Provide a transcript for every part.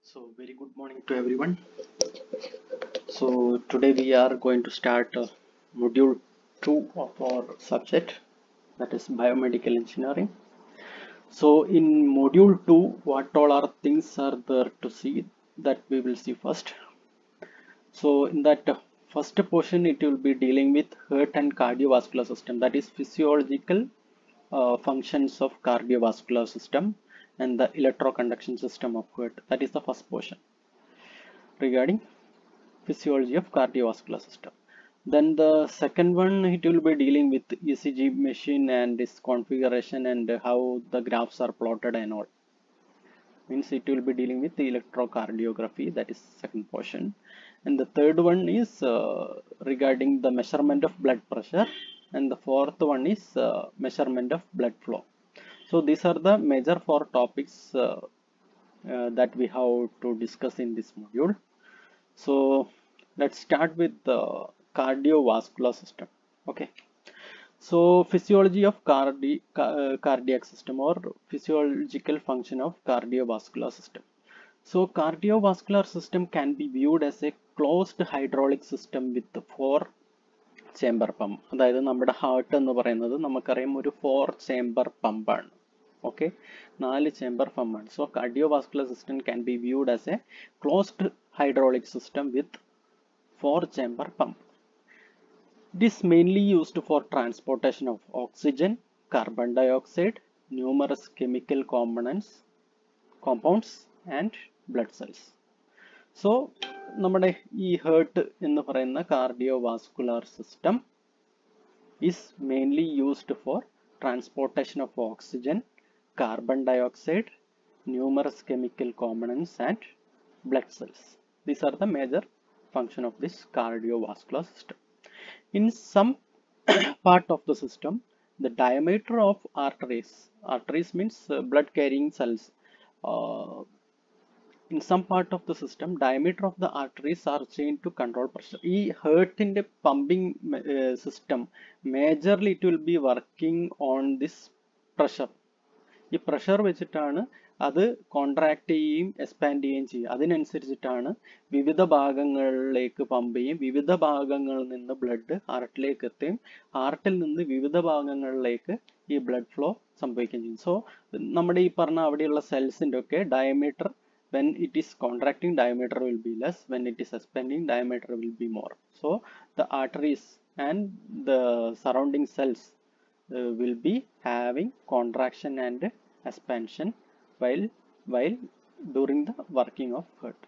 So very good morning to everyone. So today we are going to start uh, module 2 of our subject that is biomedical engineering. So in module 2 what all are things are there to see that we will see first. So in that uh, first portion it will be dealing with heart and cardiovascular system that is physiological uh, functions of cardiovascular system and the electroconduction system of heart that is the first portion regarding physiology of cardiovascular system then the second one it will be dealing with ECG machine and its configuration and how the graphs are plotted and all means it will be dealing with the electrocardiography that is second portion and the third one is uh, regarding the measurement of blood pressure and the fourth one is uh, measurement of blood flow so these are the major four topics uh, uh, that we have to discuss in this module so let's start with the cardiovascular system okay so physiology of cardi ca- cardiac system or physiological function of cardiovascular system so cardiovascular system can be viewed as a closed hydraulic system with four chamber pump അതായത് നമ്മുടെ heart എന്ന് പറയുന്നത് നമുക്കറിയാം ഒരു four chamber പമ്പാണ് okay നാല് chamber പമ്പാണ് so cardiovascular system can be viewed as a closed hydraulic system with four chamber pump It is mainly used for transportation of oxygen, carbon dioxide, numerous chemical components, compounds and blood cells. So നമ്മുടെ ഈ heart എന്ന് പറയുന്ന cardiovascular system is mainly used for transportation of oxygen carbon dioxide numerous chemical compounds and blood cells. These are the major function of this cardiovascular system. In some part of the system, the diameter of arteries, arteries means uh, blood carrying cells. Uh, in some part of the system, diameter of the arteries are changed to control pressure. ഈ ഹേർട്ടിന്റെ pumping system majorly it will be working on this pressure ഈ pressure വെച്ചിട്ടാണ് അത് contract ചെയ്യുകയും expand ചെയ്യുകയും ചെയ്യും അതിനനുസരിച്ചിട്ടാണ് വിവിധ ഭാഗങ്ങളിലേക്ക് പമ്പ് ചെയ്യും വിവിധ ഭാഗങ്ങളിൽ നിന്ന് ബ്ലഡ് ഹാർട്ടിലേക്ക് എത്തുകയും ഹാർട്ടിൽ നിന്ന് വിവിധ ഭാഗങ്ങളിലേക്ക് ഈ ബ്ലഡ് ഫ്ലോ സംഭവിക്കുകയും ചെയ്യും സോ നമ്മുടെ ഈ പറഞ്ഞ അവിടെയുള്ള സെൽസിൻ്റെ ഒക്കെ diameter when it is contracting diameter will be less when it is expanding diameter will be more so the arteries and the surrounding cells uh, will be having contraction and expansion while while during the working of heart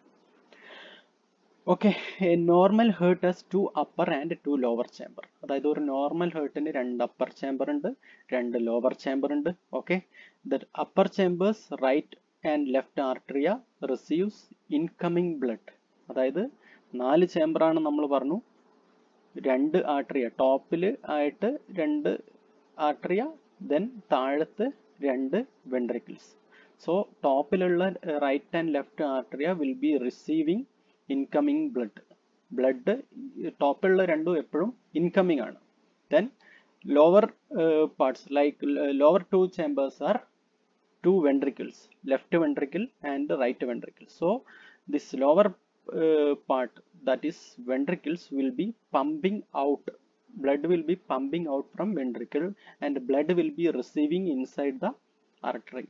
okay a normal heart has two upper and two lower chamber അതായത് ഒരു normal ഹേർട്ടിന് രണ്ട് upper chamber ഉണ്ട് രണ്ട് lower chamber ഉണ്ട് okay the upper chambers right and left atria receives incoming blood അതായത് നാല് ചേംബറാണ് നമ്മൾ പറഞ്ഞു രണ്ട് ആർട്ടറിയ ടോപ്പിൽ ആയിട്ട് രണ്ട് ആർട്ടറിയ ദെൻ താഴത്ത് രണ്ട് വെൻട്രിക്കിൾസ് സോ ടോപ്പിലുള്ള right and left atria will be receiving incoming blood blood ടോപ്പിലുള്ള രണ്ടും എപ്പോഴും ഇൻകമിങ് ആണ് then lower parts like lower two chambers are two ventricles left ventricle and right ventricle so this lower uh, part that is ventricles will be pumping out blood will be pumping out from ventricle and blood will be receiving inside the artery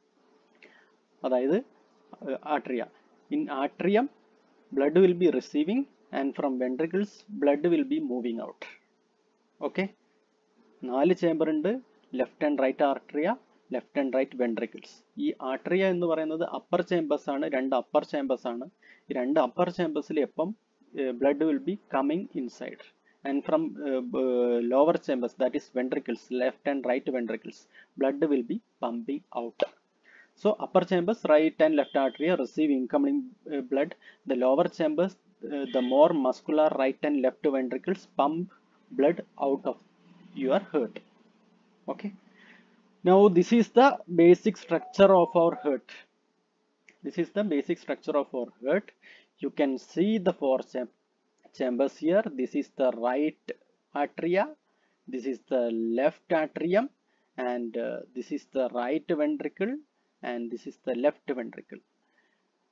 അതായത് atria in atrium blood will be receiving and from ventricles blood will be moving out okay നാല് chamber ഉണ്ട് left and right atria left and right ventricles ഈ atria എന്ന് പറയുന്നത് upper chambers ആണ് രണ്ട് upper chambers ആണ് ഈ രണ്ട് അപ്പർ ചേംബേഴ്സിൽ എപ്പം blood will be coming inside and from lower chambers that is ventricles left and right ventricles blood will be pumping out so upper chambers right and left arteria receive incoming uh, blood the lower chambers uh, the more muscular right and left ventricles pump blood out of your heart okay now this is the basic structure of our heart this is the basic structure of our heart you can see the four cham chambers here this is the right atria this is the left atrium and uh, this is the right ventricle and this is the left ventricle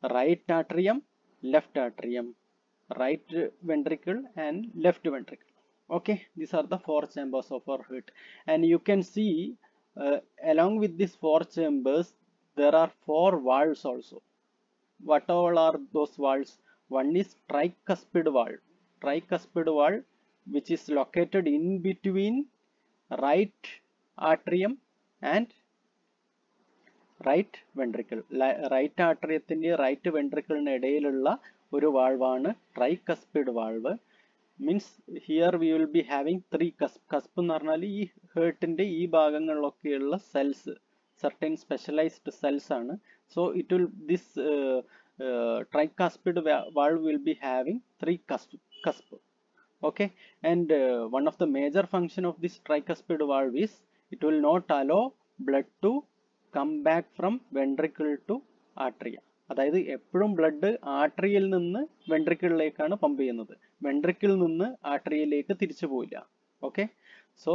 right atrium left atrium right ventricle and left ventricle okay these are the four chambers of our heart and you can see uh, along with these four chambers there are four valves also what all are those valves one is tricuspid valve tricuspid valve which is located in between right atrium and right ventricle right ആട്രിയത്തിന്റെ right വെൻട്രിക്കിളിന് ഇടയിലുള്ള ഒരു വാൾവാണ് tricuspid valve means here we will be having three cusp cusp എന്ന് പറഞ്ഞാൽ ഈ ഹേർട്ടിന്റെ ഈ ഭാഗങ്ങളിലൊക്കെയുള്ള സെൽസ് സർട്ടൻ സ്പെഷ്യലൈസ്ഡ് സെൽസ് ആണ് so it will this tricuspid valve will be having three cusp cusp okay and uh, one of the major function of this tricuspid valve is it will not allow blood to come back from ventricle to atria അതായത് എപ്പോഴും blood ആട്രിയിൽ നിന്ന് വെൻട്രിക്കിളിലേക്കാണ് pump ചെയ്യുന്നത് വെൻട്രിക്കിൽ നിന്ന് ആട്രിയയിലേക്ക് തിരിച്ചു പോയില്ല okay so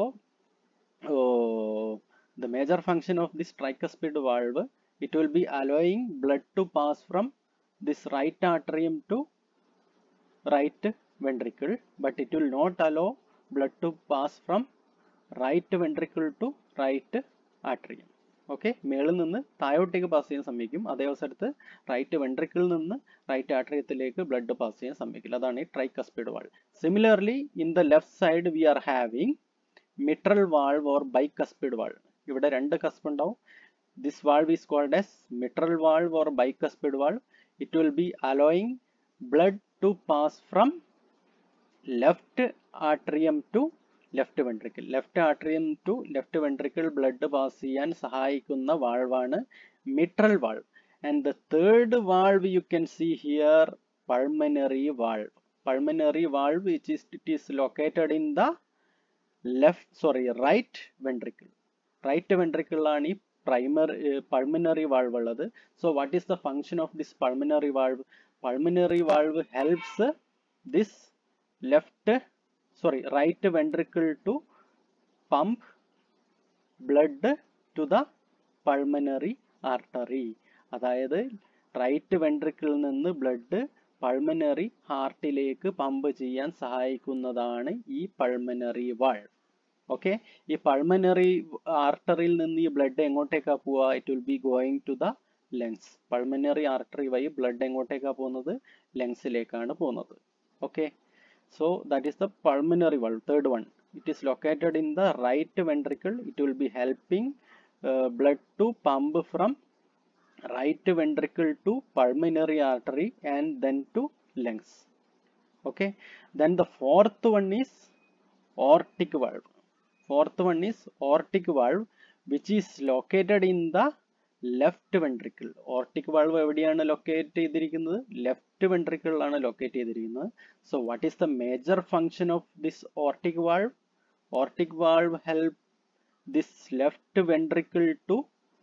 the major function of this tricuspid valve it will be allowing blood to pass from this right atrium to right ventricle but it will not allow blood to pass from right ventricle to right atrium okay മേളിൽ നിന്ന് താഴോട്ടേക്ക് pass ചെയ്യാൻ സമ്മതിക്കും അതേ അവസരത്ത് right വെൻട്രിക്കിളിൽ നിന്ന് right ആട്രിയത്തിലേക്ക് blood pass ചെയ്യാൻ സമ്മതിക്കില്ല അതാണ് ഈ tricuspid valve similarly in the left side we are having mitral valve or bicuspid valve ഇവിടെ രണ്ട് കസ്പ് ഉണ്ടാവും this valve is called as mitral valve or bicuspid valve it will be allowing blood to pass from left atrium to left ventricle left atrium to left ventricle blood pass ചെയ്യാൻ സഹായിക്കുന്ന വാൾവാണ് mitral valve and the third valve you can see here pulmonary valve pulmonary valve which is it is located in the left sorry right ventricle right ventricle ആണ് ഈ primary pulmonary valve ഉള്ളത് so what is the function of this pulmonary valve pulmonary valve helps this left sorry right ventricle to pump blood to the pulmonary artery അതായത് right വെൻട്രിക്കിളിൽ നിന്ന് blood pulmonary ഹാർട്ടിലേക്ക് pump ചെയ്യാൻ സഹായിക്കുന്നതാണ് ഈ pulmonary valve okay ഈ pulmonary ആർട്ടറിയിൽ നിന്ന് ഈ ബ്ലഡ് എങ്ങോട്ടേക്കാ പോവുക it will be going to the lungs pulmonary artery വഴി ബ്ലഡ് എങ്ങോട്ടേക്കാ പോകുന്നത് ലങ്സിലേക്കാണ് പോകുന്നത് okay so that is the pulmonary valve third one it is located in the right ventricle it will be helping uh, blood to pump from right ventricle to pulmonary artery and then to lungs okay then the fourth one is aortic valve fourth one is aortic valve which is located in the left ventricle aortic valve എവിടെയാണ് locate ചെയ്തിരിക്കുന്നത് left വെൻട്രിക്കിളിലാണ് locate ചെയ്തിരിക്കുന്നത് so what is the major function of this aortic valve aortic valve help this left ventricle to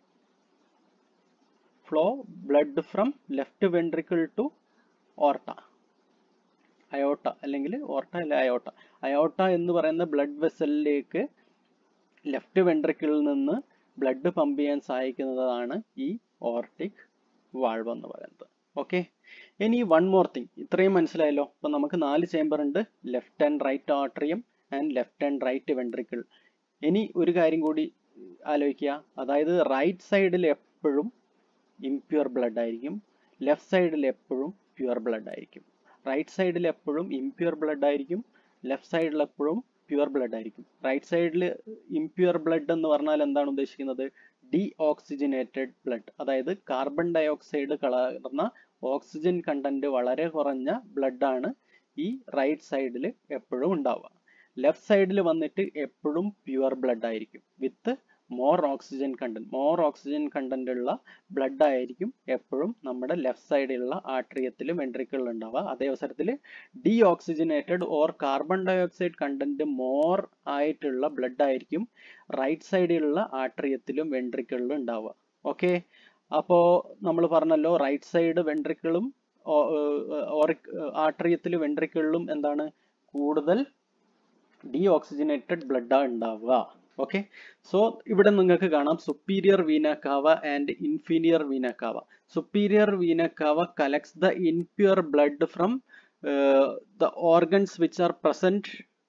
flow blood from left ventricle to aorta aorta അല്ലെങ്കിൽ aorta അല്ല അയോട്ട അയോട്ട എന്ന് പറയുന്ന blood വെസലിലേക്ക് left വെൻട്രിക്കിളിൽ നിന്ന് blood pump ചെയ്യാൻ സഹായിക്കുന്നതാണ് ഈ ഓർട്ടിക് വാൾവ് എന്ന് പറയുന്നത് ഓക്കെ ഇനി വൺ മോർ തിങ് ഇത്രയും മനസ്സിലായല്ലോ അപ്പൊ നമുക്ക് നാല് ചേംബർ ഉണ്ട് left and right atrium and left and right ventricle ഇനി ഒരു കാര്യം കൂടി ആലോചിക്കുക അതായത് റൈറ്റ് സൈഡിൽ എപ്പോഴും ഇംപ്യൂർ ബ്ലഡ് ആയിരിക്കും ലെഫ്റ്റ് സൈഡിൽ എപ്പോഴും പ്യുവർ ബ്ലഡ് ആയിരിക്കും റൈറ്റ് സൈഡിൽ എപ്പോഴും ഇംപ്യൂർ ബ്ലഡ് ആയിരിക്കും ലെഫ്റ്റ് സൈഡിൽ എപ്പോഴും പ്യുവർ ബ്ലഡ് ആയിരിക്കും റൈറ്റ് സൈഡിൽ ഇംപ്യുവർ ബ്ലഡ് എന്ന് പറഞ്ഞാൽ എന്താണ് ഉദ്ദേശിക്കുന്നത് ഡി ഓക്സിജനേറ്റഡ് ബ്ലഡ് അതായത് കാർബൺ ഡൈ ഓക്സൈഡ് കലർന്ന ഓക്സിജൻ കണ്ടന്റ് വളരെ കുറഞ്ഞ ബ്ലഡ് ആണ് ഈ റൈറ്റ് സൈഡിൽ എപ്പോഴും ഉണ്ടാവുക ലെഫ്റ്റ് സൈഡിൽ വന്നിട്ട് എപ്പോഴും പ്യുവർ ബ്ലഡ് ആയിരിക്കും with more oxygen content more oxygen content ഉള്ള ബ്ലഡ് ആയിരിക്കും എപ്പോഴും നമ്മുടെ ലെഫ്റ്റ് സൈഡിലുള്ള ആട്രിയത്തിൽ വെൻട്രിക്കിളിൽ ഉണ്ടാവുക അതേ അവസരത്തിൽ deoxygenated or carbon dioxide content more ആയിട്ടുള്ള ബ്ലഡ് ആയിരിക്കും റൈറ്റ് സൈഡിലുള്ള ആട്രിയത്തിലും വെൻട്രിക്കിളിലും ഉണ്ടാവുക ഓക്കെ അപ്പോ നമ്മൾ പറഞ്ഞല്ലോ റൈറ്റ് സൈഡ് വെൻട്രിക്കിളും ആട്രിയത്തിൽ വെൻട്രിക്കിളിലും എന്താണ് കൂടുതൽ ഡി ഓക്സിജനേറ്റഡ് ബ്ലഡ് ഉണ്ടാവുക ഓക്കെ സോ ഇവിടെ നിങ്ങൾക്ക് കാണാം superior vena cava and inferior vena cava superior vena cava collects the impure blood from the organs which are present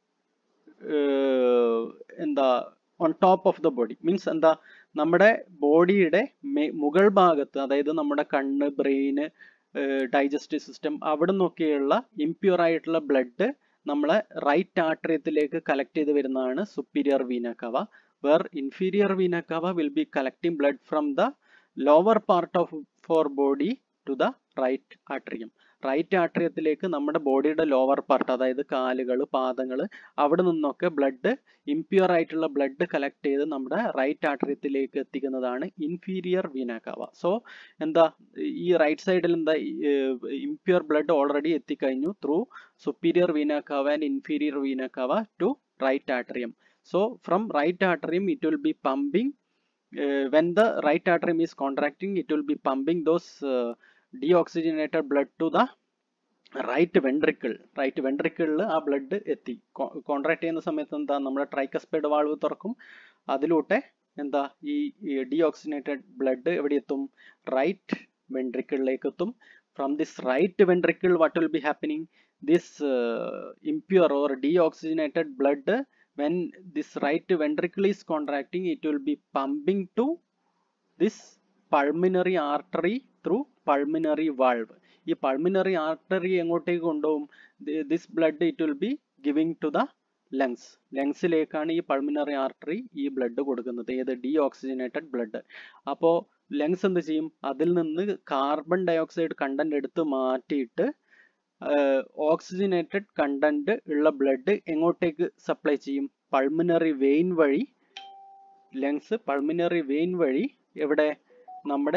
എന്താ on top of the body means എന്താ നമ്മുടെ ബോഡിയുടെ മുകൾ ഭാഗത്ത് അതായത് നമ്മുടെ കണ്ണ് ബ്രെയിന് ഡൈജസ്റ്റീവ് സിസ്റ്റം അവിടെ നിന്നൊക്കെയുള്ള ഇംപ്യൂർ ആയിട്ടുള്ള ബ്ലഡ് നമ്മളെ റൈറ്റ് ആട്രിയത്തിലേക്ക് കളക്ട് ചെയ്ത് വരുന്നതാണ് superior vena cava where inferior vena cava will be collecting blood from the lower part of for body to the right atrium right ആട്രിയത്തിലേക്ക് നമ്മുടെ ബോഡിയുടെ ലോവർ പാർട്ട് അതായത് കാലുകൾ പാദങ്ങൾ അവിടെ നിന്നൊക്കെ ബ്ലഡ് ഇംപ്യൂർ ആയിട്ടുള്ള ബ്ലഡ് കളക്ട് ചെയ്ത് നമ്മുടെ റൈറ്റ് ആട്രിയത്തിലേക്ക് എത്തിക്കുന്നതാണ് ഇൻഫീരിയർ വീനാക്കാവ സോ എന്താ ഈ റൈറ്റ് സൈഡിൽ എന്താ ഇംപ്യൂർ ബ്ലഡ് ഓൾറെഡി എത്തിക്കഴിഞ്ഞു through superior vena cava and inferior vena cava to right atrium so from right atrium it will be pumping when the right atrium is contracting it will be pumping those uh, deoxygenated blood to the right ventricle right വെൻട്രിക്കിളിൽ ആ blood എത്തി contract ചെയ്യുന്ന സമയത്ത് എന്താ നമ്മുടെ ട്രൈക്കസ്പൈഡ് valve തുറക്കും അതിലൂടെ എന്താ ഈ ഡീഓക്സിനേറ്റഡ് ബ്ലഡ് എവിടെ എത്തും റൈറ്റ് വെൻട്രിക്കിളിലേക്ക് എത്തും from this right ventricle what will be happening this impure or deoxygenated blood when this right ventricle is contracting it will be pumping to this pulmonary artery through pulmonary valve ഈ pulmonary artery എങ്ങോട്ടേക്ക് കൊണ്ടുപോകും this blood it will be giving to the lungs ലങ്സിലേക്കാണ് ഈ pulmonary artery ഈ blood കൊടുക്കുന്നത് ഏത് deoxygenated blood അപ്പോൾ lungs എന്ത് ചെയ്യും അതിൽ നിന്ന് കാർബൺ ഡയോക്സൈഡ് കണ്ടന്റ് എടുത്ത് മാറ്റിയിട്ട് ഓക്സിജനേറ്റഡ് കണ്ടന്റ് ഉള്ള ബ്ലഡ് എങ്ങോട്ടേക്ക് സപ്ലൈ ചെയ്യും പൾമിനറി വെയിൻ വഴി ലങ്സ് പൾമിനറി വെയിൻ വഴി എവിടെ നമ്മുടെ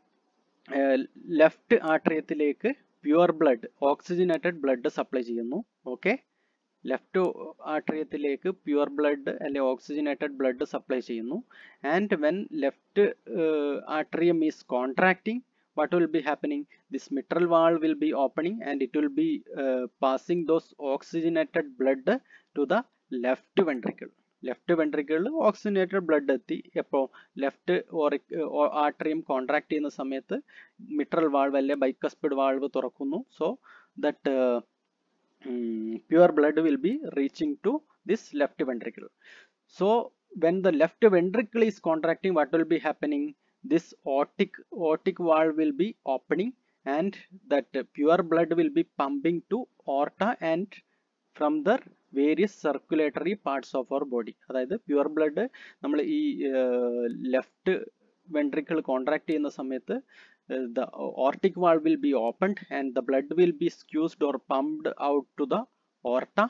ലെഫ്റ്റ് ആട്രിയത്തിലേക്ക് pure blood oxygenated blood supply ചെയ്യുന്നു ഓക്കെ ലെഫ്റ്റ് ആട്രിയത്തിലേക്ക് പ്യുവർ ബ്ലഡ് അല്ലെ ഓക്സിജനേറ്റഡ് ബ്ലഡ് സപ്ലൈ ചെയ്യുന്നു and when left atrium is contracting what will be happening this mitral valve will be opening and it will be uh, passing those oxygenated blood to the left ventricle left വെൻട്രിക്കിളിൽ oxygenated blood എത്തി എപ്പോൾ left atrium contract ചെയ്യുന്ന സമയത്ത് mitral valve അല്ലെ bicuspid valve തുറക്കുന്നു so that pure blood will be reaching to this left ventricle so when the left ventricle is contracting what will be happening this aortic aortic valve will be opening and that pure blood will be pumping to aorta and from the various circulatory parts of our body അതായത് pure blood നമ്മൾ ഈ left ventricle contract ചെയ്യുന്ന സമയത്ത് the aortic valve will be opened and the blood will be squeezed or pumped out to the aorta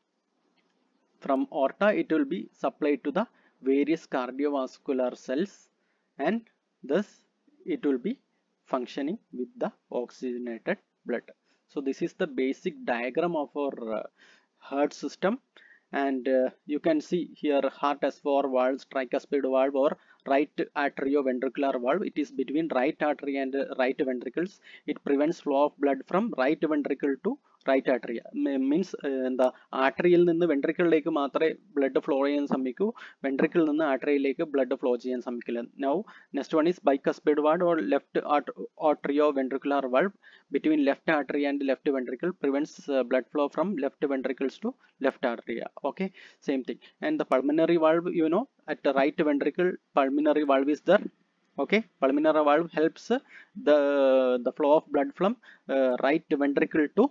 from aorta it will be supplied to the various cardiovascular cells and thus it will be functioning with the oxygenated blood so this is the basic diagram of our uh, heart system and uh, you can see here heart has four valves tricuspid valve or right atrioventricular valve it is between right artery and uh, right ventricles it prevents flow of blood from right ventricle to right atria means എന്താ ആട്രിയിൽ നിന്ന് വെൻട്രിക്കിളിലേക്ക് മാത്രമേ blood flow ചെയ്യാൻ സമ്മതിക്കൂ വെൻട്രിക്കിൽ നിന്ന് ആട്രിയയിലേക്ക് blood flow ചെയ്യാൻ സമ്മതിക്കില്ല now next one is bicuspid valve or left atrioventricular valve between left artery and left ventricle prevents uh, blood flow from left ventricles to left artery okay same thing and the pulmonary valve you know at the right ventricle pulmonary valve is there okay pulmonary valve helps the the flow of blood from uh, right ventricle to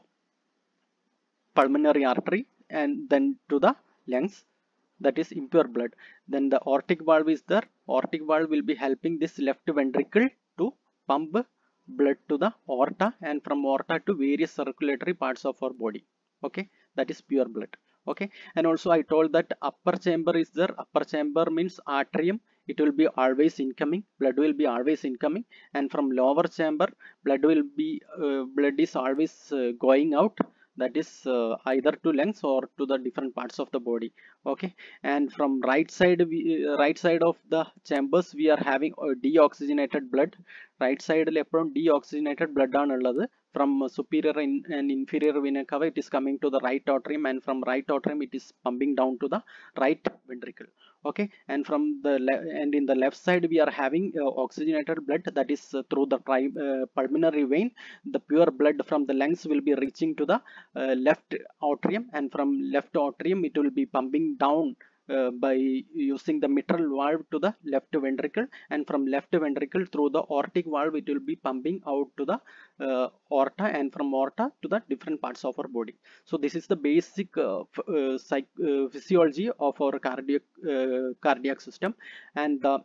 pulmonary artery and then to the lungs that is impure blood then the aortic valve is there aortic valve will be helping this left ventricle to pump blood to the aorta and from aorta to various circulatory parts of our body okay that is pure blood okay and also i told that upper chamber is there upper chamber means atrium it will be always incoming blood will be always incoming and from lower chamber blood will be uh, blood is always uh, going out that is uh, either to lungs or to the different parts of the body okay and from right side we, uh, right side of the chambers we are having a deoxygenated blood right സൈഡിൽ എപ്പോഴും deoxygenated blood ആണ് ഉള്ളത് from superior and inferior vena cava it is coming to the right atrium and from right atrium it is pumping down to the right ventricle okay and from the and in the left side we are having uh, oxygenated blood that is uh, through the tri uh, pulmonary vein the pure blood from the lungs will be reaching to the left atrium and from left atrium it will be pumping down uh, by using the mitral valve to the left ventricle and from left ventricle through the aortic valve it will be pumping out to the uh, aorta and from aorta to the different parts of our body so this is the basic uh, psych physiology of our cardiac cardiac system and the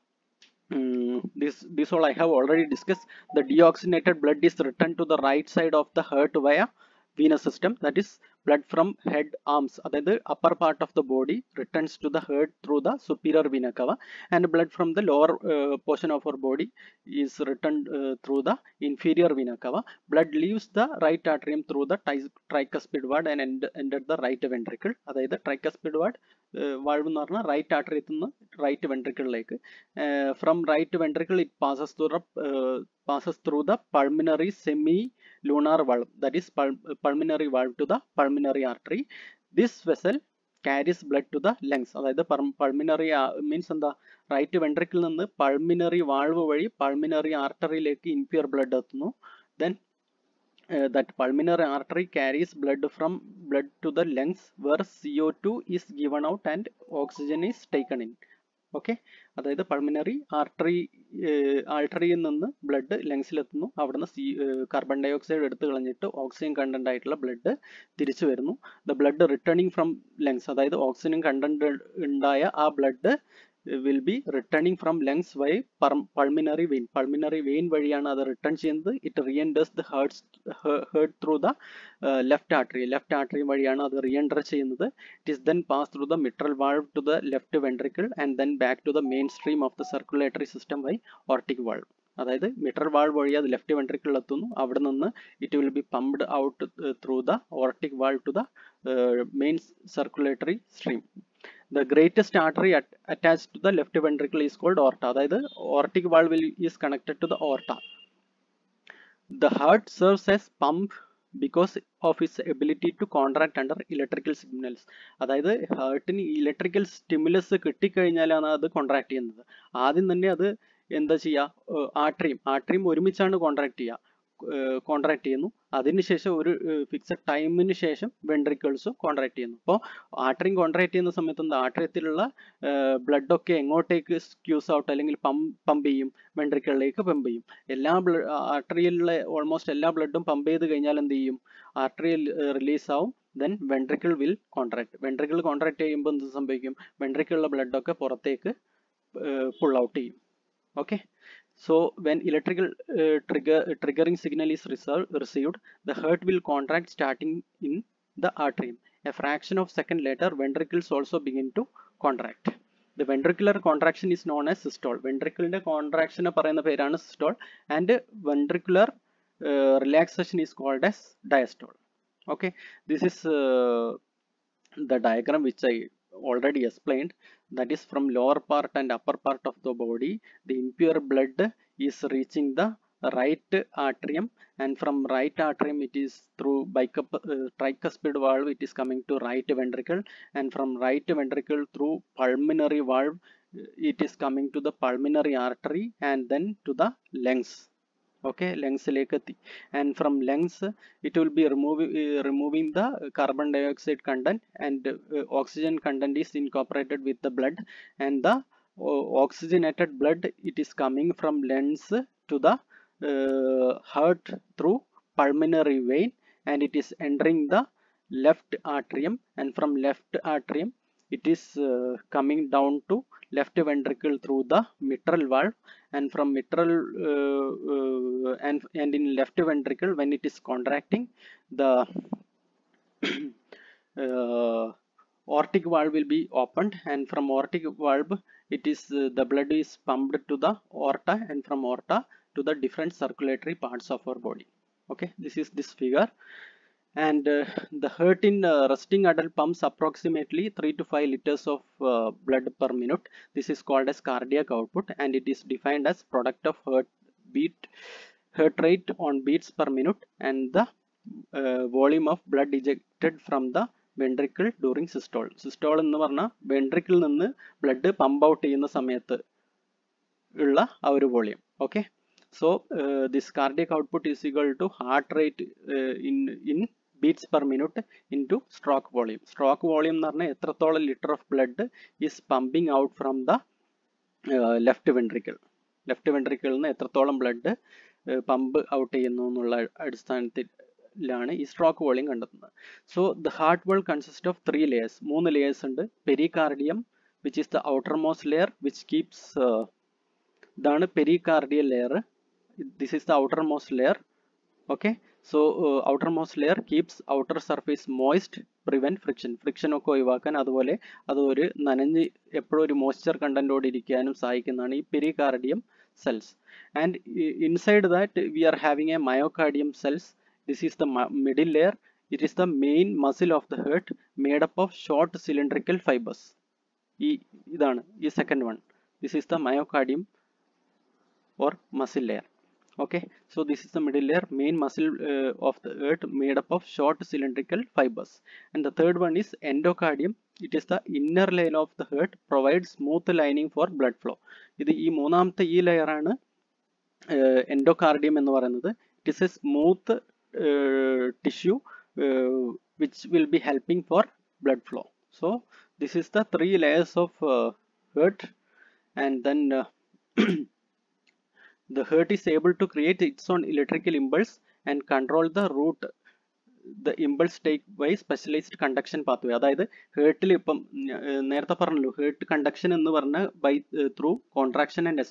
um, this this all i have already discussed the deoxygenated blood is returned to the right side of the heart via venous system that is blood from head arms അതായത് upper part of the body returns to the heart through the superior vena cava and blood from the lower uh, portion of our body is returned uh, through the inferior vena cava blood leaves the right atrium through the tricuspid valve and end, entered the right ventricle അതായത് tricuspid valve valve എന്ന് പറഞ്ഞാൽ right ആർട്ടറിയത്തിൽ നിന്ന് right വെൻട്രിക്കിളിലേക്ക് from right ventricle it passes through passes through the pulmonary semi lunar valve that is pul pulmonary valve to the pulmonary artery this vessel carries blood to the lungs അതായത് pulmonary means എന്താ right വെൻട്രിക്കിൽ നിന്ന് pulmonary valve വഴി pulmonary ആർട്ടറിയിലേക്ക് impure blood എത്തുന്നു then uh, that pulmonary artery carries blood from blood to the lungs where CO2 is given out and oxygen is taken in okay അതായത് pulmonary artery ആൾട്ടറിയിൽ നിന്ന് blood ലങ്സിലെത്തുന്നു അവിടുന്ന് C carbon dye oxide എടുത്തു കളഞ്ഞിട്ട് oxygen content ആയിട്ടുള്ള blood തിരിച്ചു വരുന്നു the blood returning from lungs അതായത് ഓക്സിജൻ കണ്ടന്റ് ഉണ്ടായ ആ blood will be returning from lungs via pulmonary vein pulmonary vein വഴിയാണ് അത് റിട്ടേൺ ചെയ്യുന്നത് it reenters the hearts heart through the left artery left artery വഴിയാണ് അത് റിയൻഡർ ചെയ്യുന്നത് it is then pass through the mitral valve to the left ventricle and then back to the main stream of the circulatory system via aortic valve അതായത് mitral valve വഴി അത് left ventricle എത്തുന്നു അവിടെ നിന്ന് it will be pumped out through the aortic valve to the main circulatory stream the greatest artery at, attached to the left ventricle is called aorta അതായത് aortic valve is connected to the aorta the heart serves as pump because of its ability to contract under electrical signals അതായത് ഹാർട്ടിന് electrical stimulus കിട്ടിക്കഴിഞ്ഞാലാണ് അത് contract ചെയ്യുന്നത് ആദ്യം തന്നെ അത് എന്താ ചെയ്യുക ആട്രിയും ആട്രിയും ഒരുമിച്ചാണ് കോൺട്രാക്ട് ചെയ്യുക കോൺട്രാക്ട് ചെയ്യുന്നു അതിനുശേഷം ഒരു ഫിക്സഡ് ടൈമിന് ശേഷം വെൻട്രിക്കിൾസും കോൺട്രാക്ട് ചെയ്യുന്നു അപ്പോൾ ആട്രിയും കോൺട്രാക്ട് ചെയ്യുന്ന സമയത്ത് എന്താ ആട്രിയത്തിലുള്ള ബ്ലഡ് ഒക്കെ എങ്ങോട്ടേക്ക് സ്ക്യൂസ് ഔട്ട് അല്ലെങ്കിൽ പമ്പ് പമ്പ് ചെയ്യും വെൻട്രിക്കിളിലേക്ക് പമ്പ് ചെയ്യും എല്ലാ ബ്ലഡ് ആർട്ടറിയിലുള്ള ഓൾമോസ്റ്റ് എല്ലാ ബ്ലഡും പമ്പ് ചെയ്ത് കഴിഞ്ഞാൽ എന്ത് ചെയ്യും ആർട്ടറിയൽ റിലീസ് ആവും then ventricle will contract ventricle contract ചെയ്യുമ്പോൾ എന്ത് സംഭവിക്കും വെൻട്രിക്കിളിലുള്ള ബ്ലഡ് ഒക്കെ പുറത്തേക്ക് പുൾ ഔട്ട് ചെയ്യും okay So when electrical uh, trigger uh, triggering signal is reserved, received, the heart will contract starting in the atrium. A fraction of second later, ventricles also begin to contract. The ventricular contraction is known as systole. Ventricle contraction പറയുന്ന പേരാണ് systole and ventricular uh, relaxation is called as diastole. Okay, this is the diagram which I already explained that is from lower part and upper part of the body the impure blood is reaching the right atrium and from right atrium it is through bicup, uh, tricuspid valve it is coming to right ventricle and from right ventricle through pulmonary valve it is coming to the pulmonary artery and then to the lungs okay ലങ്സിലേക്ക് എത്തി and from lungs it will be remove removing the carbon dioxide content and oxygen content is incorporated with the blood and the oxygenated blood it is coming from lungs to the heart through pulmonary vein and it is entering the left atrium and from left atrium it is uh, coming down to left ventricle through the mitral valve and from mitral uh, uh, and and in left ventricle when it is contracting the aortic valve will be opened and from aortic valve it is the blood is pumped to the aorta and from aorta to the different circulatory parts of our body okay this is this figure and uh, the heart in uh, resting adult pumps approximately 3 to 5 liters of uh, blood per minute this is called as cardiac output and it is defined as product of heart beat heart rate on beats per minute and the uh, volume of blood ejected from the ventricle during systole systole എന്ന് പറഞ്ഞാൽ ventricle നിന്ന് blood pump out ചെയ്യുന്ന സമയത്ത് ഉള്ള ആ ഒരു volume okay so this cardiac output is equal to heart rate in in beats per minute into stroke volume stroke volume എന്ന് പറഞ്ഞാൽ എത്രത്തോളം litre of blood is pumping out from the left ventricle left വെൻട്രിക്കിളിൽ നിന്ന് എത്രത്തോളം blood pump out ചെയ്യുന്നു എന്നുള്ള അടിസ്ഥാനത്തിലാണ് ഈ സ്ട്രോക്ക് വോളിയം കണ്ടെത്തുന്നത് so the heart wall consist of three layers മൂന്ന് ലെയേഴ്സ് ഉണ്ട് pericardium which is the outermost layer which keeps ഇതാണ് pericardial layer this is the outermost layer okay so outermost layer keeps outer surface moist prevent friction friction ഒക്കെ ഒഴിവാക്കാൻ അതുപോലെ അത് ഒരു നനഞ്ഞ് എപ്പോഴും ഒരു മോയ്സ്ചർ കണ്ടന്റോടെ ഇരിക്കാനും സഹായിക്കുന്നതാണ് ഈ pericardium cells and inside that we are having a myocardium cells this is the middle layer it is the main muscle of the heart made up of short cylindrical fibers ഈ ഇതാണ് ഈ second one this is the myocardium or muscle layer okay so this is the middle layer main muscle uh, of the earth made up of short cylindrical fibers and the third one is endocardium it is the inner layer of the heart provides smooth lining for blood flow ഇത് ഈ മൂന്നാമത്തെ ഈ layer ആണ് endocardium എന്ന് പറയുന്നത് it is a smooth tissue which will be helping for blood flow so this is the three layers of heart and then the heart is able to create its own electrical impulse and control the route the impulse take by specialized conduction pathway അതായത് ഹേർട്ടിൽ ഇപ്പം നേരത്തെ പറഞ്ഞല്ലോ heart conduction എന്ന് പറഞ്ഞ by through contraction and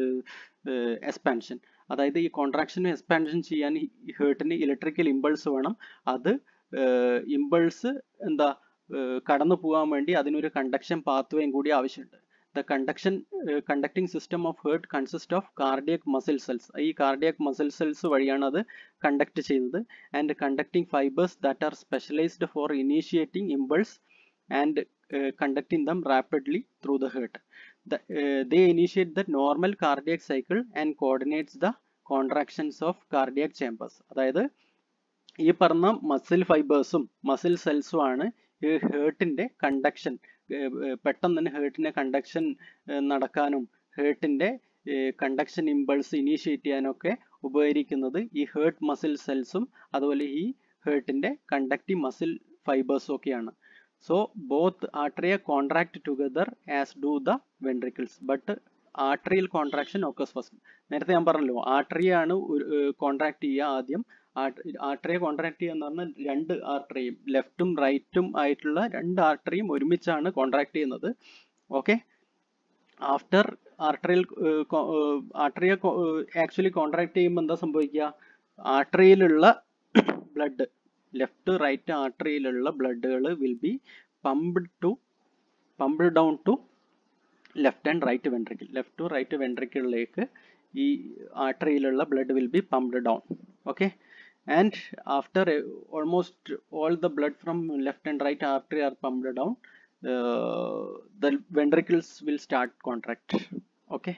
expansion അതായത് ഈ കോൺട്രാക്ഷനും expansion ചെയ്യാൻ ഈ ഹേർട്ടിന് ഇലക്ട്രിക്കൽ ഇമ്പൾസ് വേണം അത് ഇമ്പൾസ് എന്താ കടന്നു പോകാൻ വേണ്ടി അതിനൊരു കണ്ടക്ഷൻ പാത്വേയും കൂടി ആവശ്യമുണ്ട് the conduction uh, conducting system of heart consists of cardiac muscle cells ഈ cardiac muscle cells വഴിയാണ് അത് കണ്ടക്ട് ചെയ്യുന്നത് and conducting fibers that are specialized for initiating impulse and uh, conducting them rapidly through the heart the, uh, they initiate the normal cardiac cycle and coordinates the contractions of cardiac chambers അതായത് ഈ പറഞ്ഞ muscle ഫൈബേഴ്സും muscle സെൽസും ആണ് ഈ ഹേർട്ടിന്റെ conduction പെട്ടെന്ന് തന്നെ ഹേർട്ടിന്റെ conduction നടക്കാനും ഹേർട്ടിന്റെ conduction impulse initiate ചെയ്യാനൊക്കെ ഉപകരിക്കുന്നത് ഈ ഹേർട്ട് മസിൽ സെൽസും അതുപോലെ ഈ ഹേർട്ടിന്റെ കണ്ടക്റ്റീവ് മസിൽ ഫൈബേഴ്സും ഒക്കെയാണ് so both atria contract together as do the ventricles but atrial contraction occurs first നേരത്തെ ഞാൻ പറഞ്ഞല്ലോ ആട്രിയ ആണ് കോൺട്രാക്ട് ചെയ്യുക ആദ്യം ആർട്ടറിയെ കോൺട്രാക്ട് ചെയ്യുക എന്ന് പറഞ്ഞാൽ രണ്ട് ആർട്ടറിയും ലെഫ്റ്റും റൈറ്റും ആയിട്ടുള്ള രണ്ട് ആർട്ടറിയും ഒരുമിച്ചാണ് കോൺട്രാക്ട് ചെയ്യുന്നത് ഓക്കെ ആഫ്റ്റർ ആർട്ടറിയൽ ആർട്ടറിയെ ആക്ച്വലി കോൺട്രാക്ട് ചെയ്യുമ്പോൾ എന്താ സംഭവിക്കുക ആർട്ടറിയിലുള്ള ബ്ലഡ് ലെഫ്റ്റ് റൈറ്റ് ആർട്ടറിയിലുള്ള ബ്ലഡുകൾ will be pumped to pumped down to left and right ventricle left to right വെൻട്രിക്കിളിലേക്ക് ഈ ആർട്ടറിയിലുള്ള blood will be pumped down okay and after uh, almost all the blood from left and right artery are pumped down uh, the ventricles will start contract okay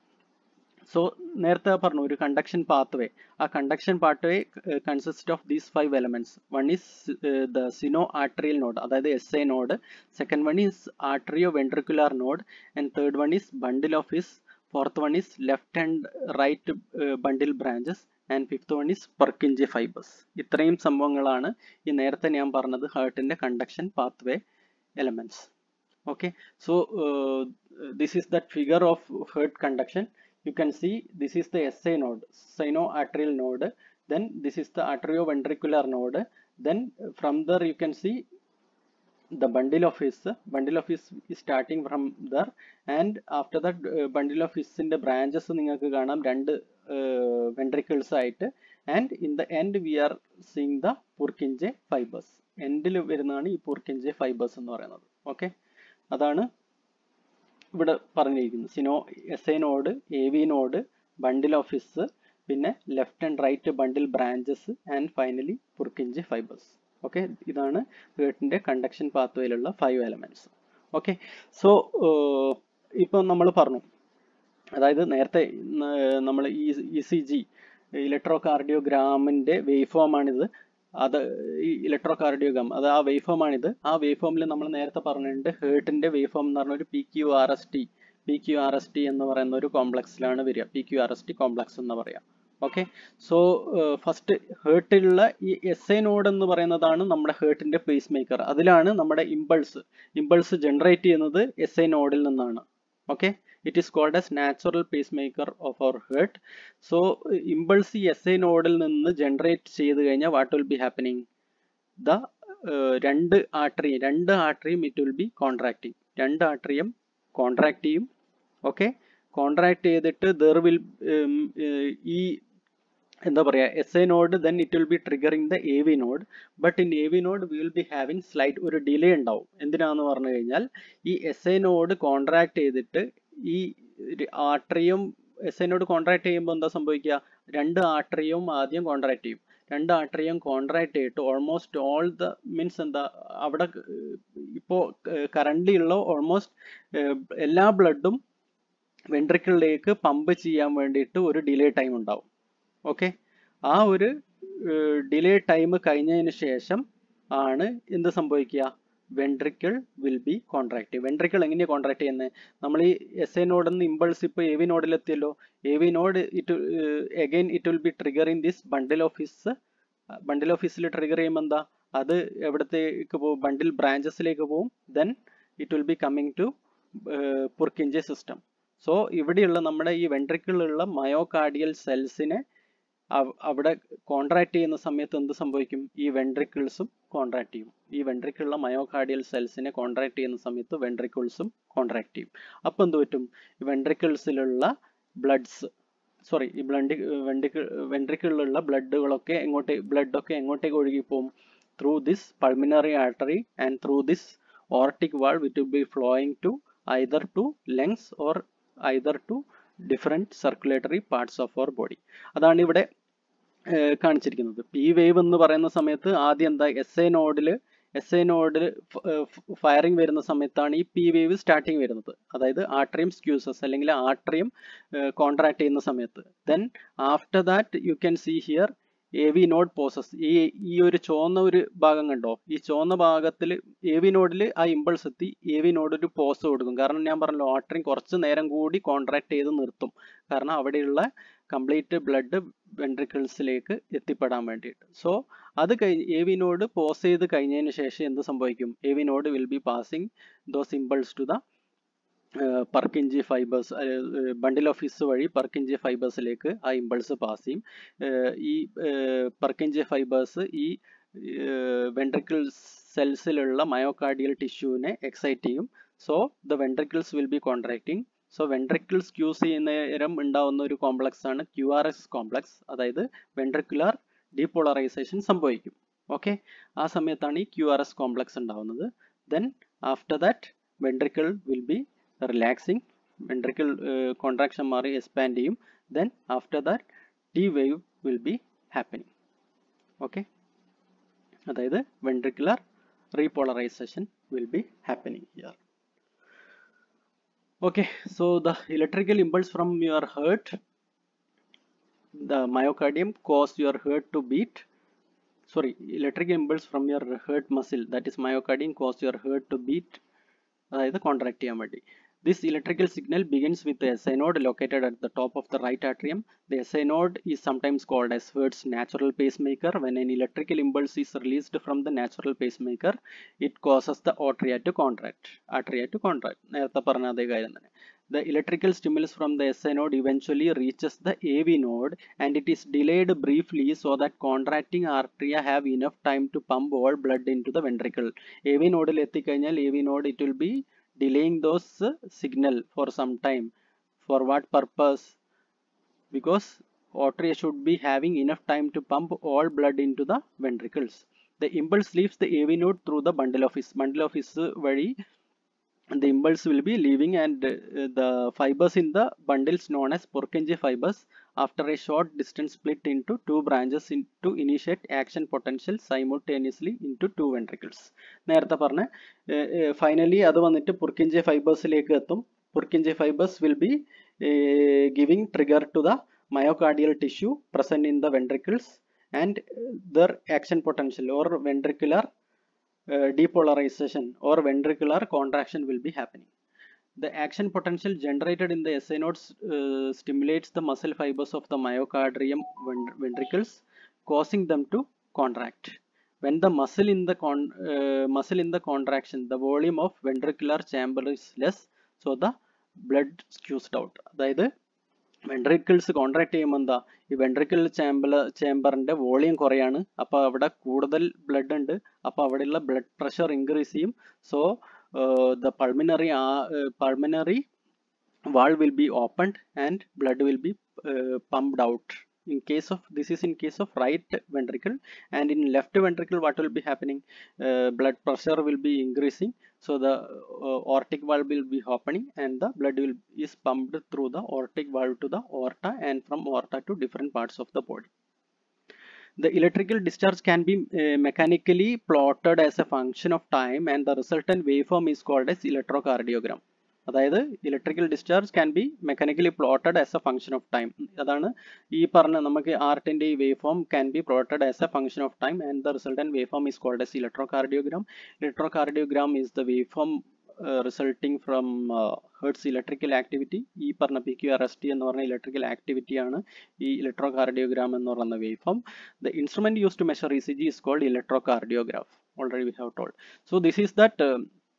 so നേരത്തെ പറഞ്ഞു ഒരു conduction pathway ആ conduction pathway consist of these five elements one is the sino arterial node അതായത് S A node second one is arterio ventricular node and third one is bundle of His fourth one is left and right bundle branches and fifth one is Purkinje fibres ഇത്രയും സംഭവങ്ങളാണ് ഈ നേരത്തെ ഞാൻ പറഞ്ഞത് ഹാർട്ടിന്റെ conduction pathway elements okay so uh, this is that figure of heart conduction you can see this is the SA node sinoatrial node then this is the arterioventricular node then from there you can see the bundle of his bundle of his is starting from there and after that uh, bundle of his ന്റെ branches നിങ്ങൾക്ക് കാണാം രണ്ട് ventricles ആയിട്ട് and in the end we are seeing the Purkinje fibres എൻഡിൽ വരുന്നതാണ് ഈ പൂർക്കിഞ്ചെ fibres എന്ന് പറയുന്നത് ഓക്കെ അതാണ് ഇവിടെ പറഞ്ഞിരിക്കുന്നത് sino S I node A V node bundle of His പിന്നെ left and right bundle branches and finally Purkinje fibres okay ഇതാണ് ഹേർട്ടിന്റെ കണ്ടക്ഷൻ പാത്വേയിലുള്ള ഫൈവ് എലമെന്റ്സ് ഓക്കെ സോ ഇപ്പം നമ്മൾ പറഞ്ഞു അതായത് നേരത്തെ നമ്മൾ ഈ ഇ സി ജി ഇലക്ട്രോ കാർഡിയോഗ്രാമിൻ്റെ വേവ് ഫോമാണിത് അത് ഈ ഇലക്ട്രോ കാർഡിയോഗ്രാം അത് ആ വേവ് ഫോമാണിത് ആ വേവ് ഫോമിൽ നമ്മൾ നേരത്തെ പറഞ്ഞിട്ടുണ്ട് ഹേർട്ടിൻ്റെ വേവ് ഫോം എന്ന് പറഞ്ഞ ഒരു P Q R S T P Q R S T എന്ന് പറയുന്ന ഒരു കോംപ്ലക്സിലാണ് വരിക P Q R S T complex എന്ന് പറയാം ഓക്കെ സോ ഫസ്റ്റ് ഹേർട്ടിലുള്ള ഈ എസ് എ നോഡ് എന്ന് പറയുന്നതാണ് നമ്മുടെ ഹേർട്ടിൻ്റെ പേസ് മേക്കർ അതിലാണ് നമ്മുടെ ഇമ്പൾസ് ഇമ്പൾസ് ജനറേറ്റ് ചെയ്യുന്നത് എസ് എ നോഡിൽ നിന്നാണ് okay it is called as natural pacemaker of our heart so impulse ഈ എസ് ഐ നോഡിൽ നിന്ന് ജനറേറ്റ് ചെയ്ത് കഴിഞ്ഞാൽ what will be happening the രണ്ട് ആട്രി രണ്ട് ആട്രിയും ഇറ്റ് വിൽ ബി കോൺട്രാക്റ്റിംഗ് രണ്ട് ആട്രിയം കോൺട്രാക്ട് ചെയ്യും ഓക്കെ കോൺട്രാക്ട് ചെയ്തിട്ട് ദർ വിൽ ഈ എന്താ പറയുക S I node then it will be triggering the A V node but in A V node we will be having slight ഒരു delay ഉണ്ടാവും എന്തിനാന്ന് പറഞ്ഞു കഴിഞ്ഞാൽ ഈ എസ് ഐ നോഡ് കോൺട്രാക്ട് ചെയ്തിട്ട് ഈ ആട്രിയും എസ് ഐ നോഡ് കോൺട്രാക്ട് ചെയ്യുമ്പോൾ എന്താ സംഭവിക്കുക രണ്ട് ആട്രിയും ആദ്യം കോൺട്രാക്ട് ചെയ്യും രണ്ട് ആട്രിയും കോൺട്രാക്ട് ചെയ്തിട്ട് ഓൾമോസ്റ്റ് ഓൾ ദ മീൻസ് എന്താ അവിടെ ഇപ്പോൾ കറണ്ട്ലി ഉള്ള ഓൾമോസ്റ്റ് എല്ലാ ബ്ലഡും വെൻട്രിക്കിളിലേക്ക് പമ്പ് ചെയ്യാൻ വേണ്ടിയിട്ട് ഒരു ഡിലേ ടൈം ഉണ്ടാവും ഓക്കെ ആ ഒരു ഡിലേ ടൈം കഴിഞ്ഞതിന് ശേഷം ആണ് എന്ത് സംഭവിക്കുക ventricle will be contract ventricle എങ്ങനെയാണ് കോൺട്രാക്ട് ചെയ്യുന്നത് നമ്മൾ ഈ എസ് എ നോഡിൽ നിന്ന് ഇമ്പൾസ് ഇപ്പോൾ എ വി നോഡിലെത്തിയല്ലോ A V node it again it will be trigger in this bundle of His bundle ഓഫീസിൽ ട്രിഗർ ചെയ്യുമ്പോൾ എന്താ അത് എവിടത്തേക്ക് പോകും ബണ്ടിൽ ബ്രാഞ്ചസിലേക്ക് പോകും then it will be coming to Purkinje system so ഇവിടെയുള്ള നമ്മുടെ ഈ വെൻട്രിക്കിളുള്ള മയോകാർഡിയൽ സെൽസിനെ അവിടെ കോൺട്രാക്ട് ചെയ്യുന്ന സമയത്ത് എന്ത് സംഭവിക്കും ഈ വെൻട്രിക്കിൾസും കോൺട്രാക്ട് ചെയ്യും ഈ വെൻട്രിക്കിളുള്ള മയോകാർഡിയൽ സെൽസിനെ കോൺട്രാക്ട് ചെയ്യുന്ന സമയത്ത് വെൻട്രിക്കിൾസും കോൺട്രാക്ട് ചെയ്യും അപ്പോൾ എന്ത് പറ്റും ഈ വെൻട്രിക്കിൾസിലുള്ള ബ്ലഡ്സ് സോറി ഈ ബ്ലഡ് വെൻട്രിക്കിൾ വെൻട്രിക്കിളിലുള്ള ബ്ലഡുകളൊക്കെ എങ്ങോട്ടേ ബ്ലഡൊക്കെ എങ്ങോട്ടേക്ക് ഒഴുകി പോകും through this pulmonary artery and through this aortic valve it will be flowing to either to lungs or either to different circulatory parts of our body അതാണ് ഇവിടെ കാണിച്ചിരിക്കുന്നത് പി വേവ് എന്ന് പറയുന്ന സമയത്ത് ആദ്യം എന്താ എസ് എ നോഡിൽ എസ് എ നോഡിൽ ഫയറിംഗ് വരുന്ന സമയത്താണ് ഈ പി വേവ് സ്റ്റാർട്ടിങ് വരുന്നത് അതായത് ആട്രിയം സ്ക്യൂസസ് അല്ലെങ്കിൽ ആട്രിയം കോൺട്രാക്ട് ചെയ്യുന്ന സമയത്ത് then after that you can see here A V node pauses ഈ ഈ ഒരു ചുവന്ന ഒരു ഭാഗം കണ്ടോ ഈ ചുവന്ന ഭാഗത്തിൽ എ വി നോഡിൽ ആ ഇമ്പൾസ് എത്തി എ വി നോഡ് ഒരു പോസ് കൊടുക്കും കാരണം ഞാൻ പറഞ്ഞല്ലോ ആട്രിയം കുറച്ച് നേരം കൂടി കോൺട്രാക്ട് ചെയ്ത് നിർത്തും കാരണം അവിടെയുള്ള കംപ്ലീറ്റ് ബ്ലഡ് വെൻട്രിക്കിൾസിലേക്ക് എത്തിപ്പെടാൻ വേണ്ടിയിട്ട് സോ അത് കഴിഞ്ഞ് എ വി നോഡ് പോസ് ചെയ്ത് കഴിഞ്ഞതിന് ശേഷം എന്ത് സംഭവിക്കും A V node will be passing those impulse to the Purkinje fibres bundle of His വഴി പർക്കിഞ്ചി ഫൈബേഴ്സിലേക്ക് ആ ഇമ്പൾസ് പാസ് ചെയ്യും ഈ പർക്കിഞ്ചി ഫൈബേഴ്സ് ഈ വെൻട്രിക്കിൾ സെൽസിലുള്ള മയോകാർഡിയൽ ടിഷ്യൂവിനെ എക്സൈറ്റ് ചെയ്യും so the ventricles will be contracting so ventricles ക്യൂസ് ചെയ്യുന്ന നേരം ഉണ്ടാവുന്ന ഒരു കോംപ്ലക്സ് ആണ് ക്യു ആർ എസ് കോംപ്ലക്സ് അതായത് വെൻട്രിക്കുലർ ഡീപോളറൈസേഷൻ സംഭവിക്കും ഓക്കെ ആ സമയത്താണ് ഈ ക്യു ആർ എസ് കോംപ്ലക്സ് ഉണ്ടാവുന്നത് then after that ventricle will be relaxing ventricle contraction മാറി എക്സ്പാൻഡ് ചെയ്യും then after that T wave will be happening okay അതായത് ventricular repolarisation will be happening here okay so the electrical impulse from your heart the myocardium cause your heart to beat sorry electric impulse from your heart muscle that is myocardium cause your heart to beat അതായത് contract ചെയ്യാൻ വേണ്ടി This electrical signal begins with the SI node located at the top of the right atrium. The SI node is sometimes called as Hertz's natural pacemaker. When an electrical impulse is released from the natural pacemaker, it causes the atria to contract. Atria to contract. നേരത്തെ പറഞ്ഞ അതേ കാര്യം തന്നെ. The electrical stimulus from the SI node eventually reaches the AV node and it is delayed briefly so that contracting arteria have enough time to pump all blood into the ventricle. AV നോഡിൽ എത്തിക്കഴിഞ്ഞാൽ AV node it will be delaying those uh, signal for some time for what purpose because artery should be having enough time to pump all blood into the ventricles the impulse leaves the AV node through the bundle of his bundle of his vary the impulse will be leaving and uh, the fibers in the bundles known as Purkinje fibers after a short distance split into two branches in, to initiate action potential simultaneously into two ventricles നേരത്തെ പറഞ്ഞ finally അത് വന്നിട്ട് Purkinje ഫൈബേഴ്സിലേക്ക് എത്തും Purkinje fibres will be giving trigger to the myocardial tissue present in the ventricles and their action potential or ventricular uh, depolarization or ventricular contraction will be happening. The action potential generated in the SA nodes uh, stimulates the muscle fibers of the myocardium ventricles, causing them to contract. When the muscle in the con uh, muscle in the contraction, the volume of ventricular chamber is less, so the blood squeezed out. അതായത് ventricles contract ചെയ്യുമ്പോൾ എന്താ ഈ ventricle chamber ചേമ്പറിന്റെ volume കുറയാണ് അപ്പോൾ അവിടെ കൂടുതൽ blood ഉണ്ട് അപ്പോൾ അവിടെയുള്ള ബ്ലഡ് പ്രഷർ ഇൻക്രീസ് ചെയ്യും so the pulmonary pulmonary wall will be opened and blood will be uh, pumped out in case of this is in case of right ventricle and in left ventricle what will be happening uh, blood pressure will be increasing so the uh, aortic valve will be opening and the blood will is pumped through the aortic valve to the aorta and from aorta to different parts of the body the electrical discharge can be uh, mechanically plotted as a function of time and the resultant waveform is called as electrocardiogram അതായത് electrical discharge can be mechanically plotted as a function of time അതാണ് ഈ പറഞ്ഞ നമുക്ക് ആർട്ടിന്റെ ഈ wave form can be plotted as a function of time and the resultant wave form is called as electrocardiogram electrocardiogram is the wave form resulting from heart's electrical activity ഈ പറഞ്ഞ P Q R S T എന്ന് പറഞ്ഞ electrical ആക്ടിവിറ്റിയാണ് ഈ electrocardiogram എന്ന് പറയുന്ന wave form the instrument use to measure E C G is called electrocardiograph already we have told so this is that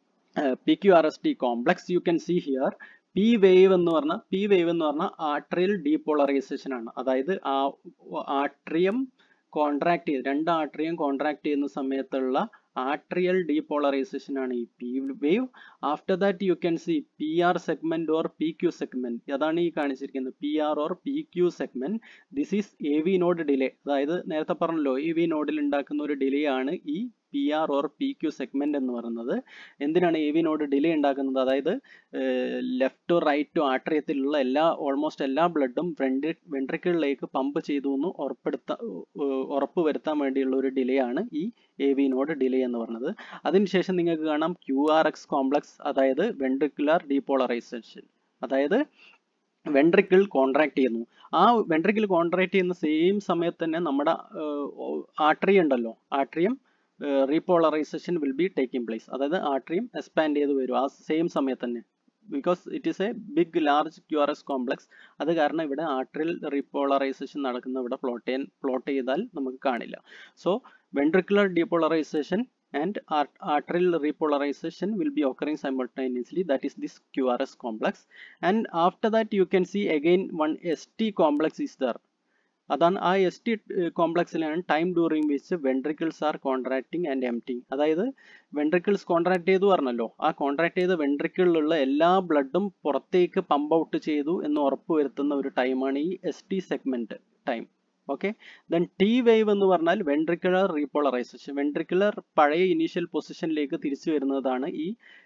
P Q R S T complex you can see here P wave എന്ന് പറഞ്ഞാൽ P wave എന്ന് പറഞ്ഞാൽ atrial depolarisation ആണ് അതായത് ആ atrium contract ചെയ്ത് രണ്ട് atrium contract ചെയ്യുന്ന സമയത്തുള്ള ആട്രിയൽ ഡീപോളറൈസേഷൻ ആണ് ഈ P wave after that you can see P R segment or P Q segment അതാണ് ഈ കാണിച്ചിരിക്കുന്നത് P R or P Q segment this is A V node delay അതായത് നേരത്തെ പറഞ്ഞല്ലോ എ വി നോഡിൽ ഉണ്ടാക്കുന്ന ഒരു ഡിലേ ആണ് ഈ P R or P Q segment എന്ന് പറയുന്നത് എന്തിനാണ് എ വി നോഡ് ഡിലേ ഉണ്ടാക്കുന്നത് അതായത് ലെഫ്റ്റ് ടു റൈറ്റ് ടു ആട്രിയത്തിലുള്ള എല്ലാ ഓൾമോസ്റ്റ് എല്ലാ ബ്ലഡും വെൻട്രി വെൻട്രിക്കിളിലേക്ക് പമ്പ് ചെയ്തു എന്ന് ഉറപ്പെടുത്താ ഉറപ്പ് വരുത്താൻ വേണ്ടിയുള്ള ഒരു ഡിലേ ആണ് ഈ എ വി നോഡ് ഡിലേ എന്ന് പറയുന്നത് അതിനുശേഷം നിങ്ങൾക്ക് കാണാം ക്യു ആർ എക്സ് കോംപ്ലക്സ് അതായത് വെൻട്രിക്കുലർ ഡീപോളറൈസേഷൻ അതായത് വെൻട്രിക്കിൾ കോൺട്രാക്ട് ചെയ്യുന്നു ആ വെൻട്രിക്കിൾ കോൺട്രാക്ട് ചെയ്യുന്ന സെയിം സമയത്ത് തന്നെ നമ്മുടെ ആട്രിയം ഉണ്ടല്ലോ atrium repolarisation will be taking place അതായത് ആട്രിയം എക്സ്പാൻഡ് ചെയ്ത് വരും ആ സെയിം സമയത്ത് തന്നെ because it is a big large Q R S complex അത് കാരണം ഇവിടെ ആട്രിയൽ റീപോളറൈസേഷൻ നടക്കുന്ന ഇവിടെ പ്ലോട്ട് ചെയ്യാൻ പ്ലോട്ട് ചെയ്താൽ നമുക്ക് കാണില്ല so ventricular depolarisation and art arterial repolarization will be occurring simultaneously that is this QRS complex and after that you can see again one ST complex is there അതാണ് ആ S T കോംപ്ലക്സിലാണ് time during which ventricles are contracting and emptying അതായത് ventricles contract ചെയ്തു പറഞ്ഞല്ലോ ആ contract ചെയ്ത വെൻട്രിക്കിളിലുള്ള എല്ലാ ബ്ലഡും പുറത്തേക്ക് പമ്പ് ഔട്ട് ചെയ്തു എന്ന് ഉറപ്പ് വരുത്തുന്ന ഒരു ടൈമാണ് ഈ S T segment time okay then T wave എന്ന് പറഞ്ഞാൽ വെൻട്രിക്കുലർ റീപോളറൈസേഷൻ വെൻട്രിക്കുലർ പഴയ ഇനീഷ്യൽ പൊസിഷനിലേക്ക് തിരിച്ചു വരുന്നതാണ് ഈ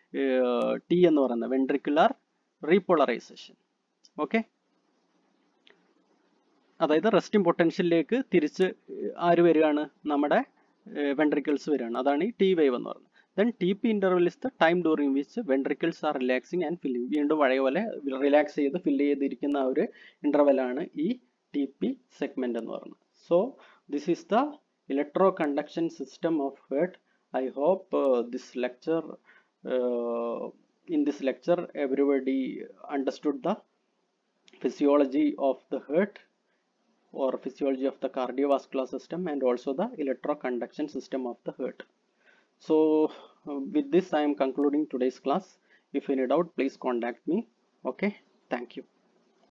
ടി എന്ന് പറയുന്നത് വെൻട്രിക്കുലർ റീപോളറൈസേഷൻ ഓക്കെ അതായത് റെസ്റ്റിംഗ് പൊട്ടൻഷ്യലിലേക്ക് തിരിച്ച് ആര് വരികയാണ് നമ്മുടെ വെൻട്രിക്കിൾസ് വരികയാണ് അതാണ് ഈ ടി വേവ് എന്ന് പറയുന്നത് then T P interval is the time during which ventricles are relaxing and filling വീണ്ടും പഴയ പോലെ റിലാക്സ് ചെയ്ത് ഫില്ല് ചെയ്തിരിക്കുന്ന ആ ഒരു ഇന്റർവെലാണ് ഈ ടി പി സെഗ്മെന്റ് എന്ന് പറയുന്നത് so this is the electro conduction system of heart I hope this lecture in this lecture everybody understood the physiology of the heart or physiology of the cardiovascular system and also the electroconduction system of the heart so uh, with this i am concluding today's class if any doubt please contact me okay thank you